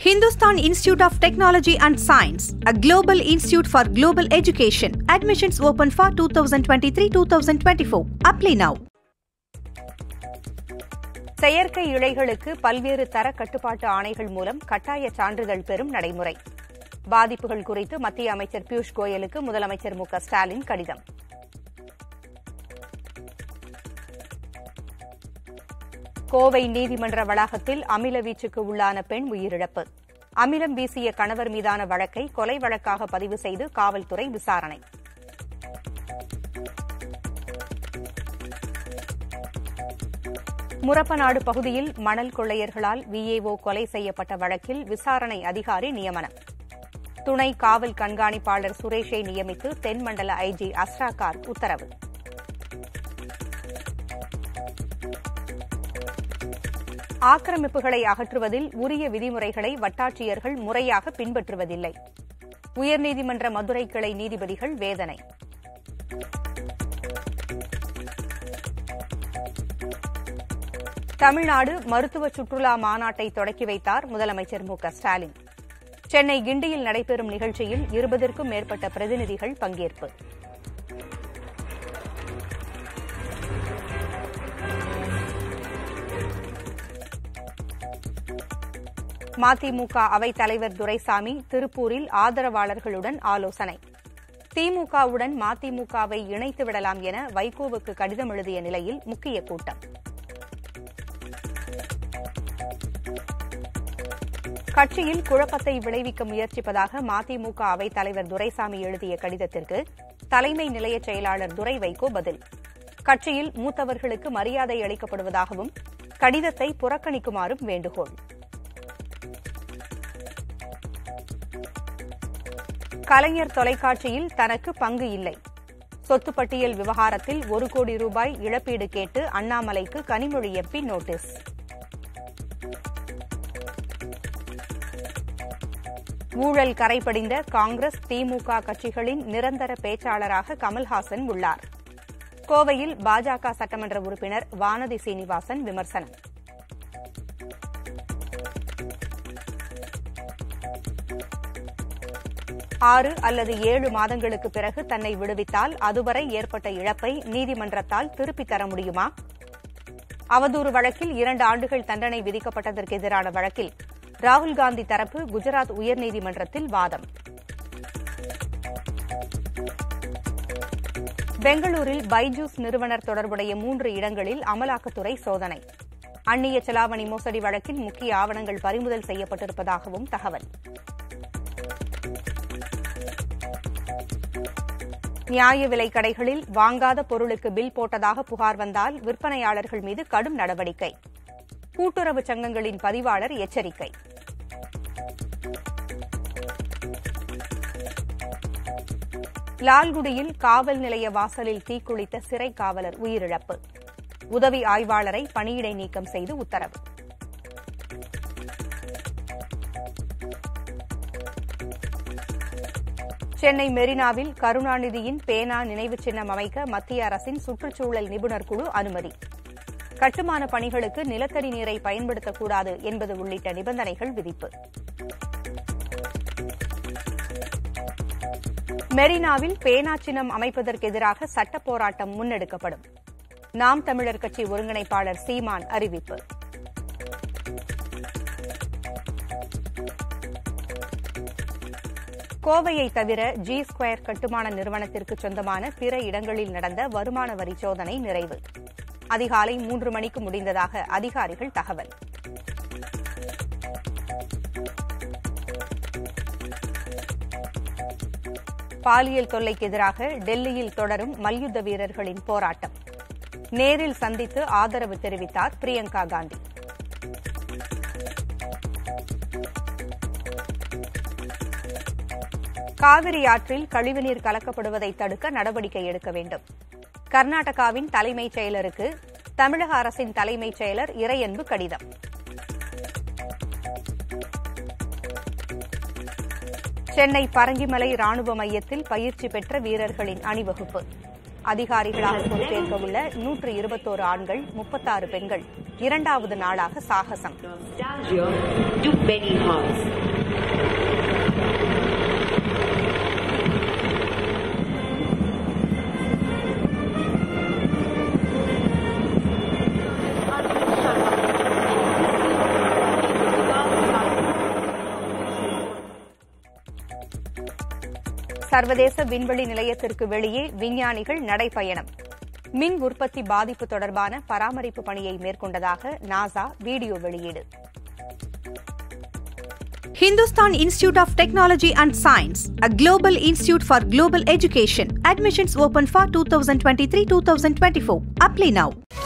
Hindustan Institute of Technology and Science, a global institute for global education. Admissions open for 2023-2024. Apply now. செயற்கை இழைகளுக்கு பல்வேறு தர கட்டுப்பாட்டு ஆணைகள் மூலம் கட்டாய சான்றிதழ் பெறும் நடைமுறை பாதிப்புகள் குறித்து மத்திய அமைச்சர் பியூஷ் கோயலுக்கு முதலமைச்சர் மு க ஸ்டாலின் கடிதம் கோவை நீதிமன்ற வளாகத்தில் அமில வீச்சுக்கு உள்ளான பெண் உயிரிழப்பு அமிலம் வீசிய கணவர் மீதான வழக்கை கொலை வழக்காக பதிவு செய்து காவல்துறை விசாரணை முரப்பநாடு பகுதியில் மணல் கொள்ளையர்களால் விஏஓ கொலை செய்யப்பட்ட வழக்கில் விசாரணை அதிகாரி நியமனம் துணை காவல் கண்காணிப்பாளர் சுரேஷை நியமித்து தென்மண்டல ஐஜி அஸ்ராகார் உத்தரவு ஆக்கிரமிப்புகளை அகற்றுவதில் உரிய விதிமுறைகளை வட்டாட்சியர்கள் முறையாக பின்பற்றுவதில்லை உயர்நீதிமன்ற மதுரை கிளை நீதிபதிகள் வேதனை தமிழ்நாடு மருத்துவ சுற்றுலா மாநாட்டை தொடக்கி வைத்தார் முதலமைச்சர் மு க ஸ்டாலின் சென்னை கிண்டியில் நடைபெறும் நிகழ்ச்சியில் இருபதற்கும் மேற்பட்ட பிரதிநிதிகள் பங்கேற்பு மதிமுக அவைத் தலைவர் துரைசாமி திருப்பூரில் ஆதரவாளர்களுடன் ஆலோசனை திமுகவுடன் மதிமுகவை இணைத்து விடலாம் என வைகோவுக்கு கடிதம் எழுதிய நிலையில் முக்கிய கூட்டம் கட்சியில் குழப்பத்தை விளைவிக்க முயற்சிப்பதாக மதிமுக அவைத் தலைவர் துரைசாமி எழுதிய கடிதத்திற்கு தலைமை நிலைய செயலாளர் துரை வைகோ பதில் கட்சியில் மூத்தவர்களுக்கு மரியாதை அளிக்கப்படுவதாகவும் கடிதத்தை புறக்கணிக்குமாறும் வேண்டுகோள் கலைஞர் தொலைக்காட்சியில் தனக்கு பங்கு இல்லை சொத்து பட்டியல் விவகாரத்தில் ஒரு கோடி ரூபாய் இழப்பீடு கேட்டு அண்ணாமலைக்கு கனிமொழி எம்பி நோட்டீஸ் ஊழல் கரைபடிந்த காங்கிரஸ் திமுக கட்சிகளின் நிரந்தர பேச்சாளராக கமல்ஹாசன் உள்ளார் கோவையில் பாஜக சட்டமன்ற உறுப்பினர் வானதி சீனிவாசன் விமர்சனம் ஆறு அல்லது ஏழு மாதங்களுக்கு பிறகு தன்னை விடுவித்தால் அதுவரை ஏற்பட்ட இழப்பை நீதிமன்றத்தால் திருப்பித் தர முடியுமா அவதூறு வழக்கில் இரண்டு ஆண்டுகள் தண்டனை விதிக்கப்பட்டதற்கு எதிரான வழக்கில் ராகுல் காந்தி தரப்பு குஜராத் உயர்நீதிமன்றத்தில் வாதம் பெங்களூரில் பைஜூஸ் நிறுவனர் தொடர்புடைய மூன்று இடங்களில் அமலாக்கத்துறை சோதனை அந்நிய செலாவணி மோசடி வழக்கில் முக்கிய ஆவணங்கள் பறிமுதல் செய்யப்பட்டிருப்பதாகவும் தகவல் நியாய விலை கடைகளில் வாங்காத பொருளுக்கு பில் போட்டதாக புகார் வந்தால் விற்பனையாளர்கள் மீது கடும் நடவடிக்கை கூட்டுறவு சங்கங்களின் பதிவாளர் எச்சரிக்கை லால்குடியில் காவல் நிலைய வாசலில் தீக்குளித்த சிறை காவலர் உயிரிழப்பு உதவி ஆய்வாளரை பணியிடை நீக்கம் செய்து உத்தரவு சென்னை மெரினாவில் கருணாநிதியின் பேனா நினைவு சின்னம் அமைக்க மத்திய அரசின் சுற்றுச்சூழல் நிபுணர் குழு அனுமதி கட்டுமான பணிகளுக்கு நிலத்தடி நீரை பயன்படுத்தக்கூடாது என்பது உள்ளிட்ட நிபந்தனைகள் விதிப்பு மெரினாவில் பேனா சின்னம் அமைப்பதற்கு எதிராக சட்ட போராட்டம் முன்னெடுக்கப்படும் நாம் தமிழர் கட்சி ஒருங்கிணைப்பாளர் சீமான் அறிவிப்பு கோவையை தவிர ஜி ஸ்கொயர் கட்டுமான நிறுவனத்திற்கு சொந்தமான பிற இடங்களில் நடந்த வருமான வரி சோதனை நிறைவு அதிகாலை மூன்று மணிக்கு முடிந்ததாக அதிகாரிகள் தகவல் பாலியல் தொல்லைக்கு எதிராக டெல்லியில் தொடரும் மல்யுத்த வீரர்களின் போராட்டம் நேரில் சந்தித்து ஆதரவு தெரிவித்தார் பிரியங்கா காந்தி காவிரி ஆற்றில் கழிவுநீர் கலக்கப்படுவதை தடுக்க நடவடிக்கை எடுக்க வேண்டும் கர்நாடகாவின் தலைமைச் செயலருக்கு தமிழக அரசின் தலைமைச் செயலர் இறையன்பு கடிதம் சென்னை பரங்கிமலை ராணுவ மையத்தில் பயிற்சி பெற்ற வீரர்களின் அணிவகுப்பு அதிகாரிகளாக பொறுப்பேற்க உள்ள நூற்று இருபத்தோரு ஆண்கள் முப்பத்தாறு பெண்கள் இரண்டாவது நாளாக சாகசம் Nostalgia to many hearts. சர்வதேச விண்வெளி நிலையத்திற்கு வெளியே விஞ்ஞானிகள் நடைபயணம் மின் உற்பத்தி பாதிப்பு தொடர்பான பராமரிப்பு பணியை மேற்கொண்டதாக நாசா வீடியோ வெளியீடு Hindustan Institute of Technology and Science, a global institute for global education. Admissions open for 2023 2024. Apply now.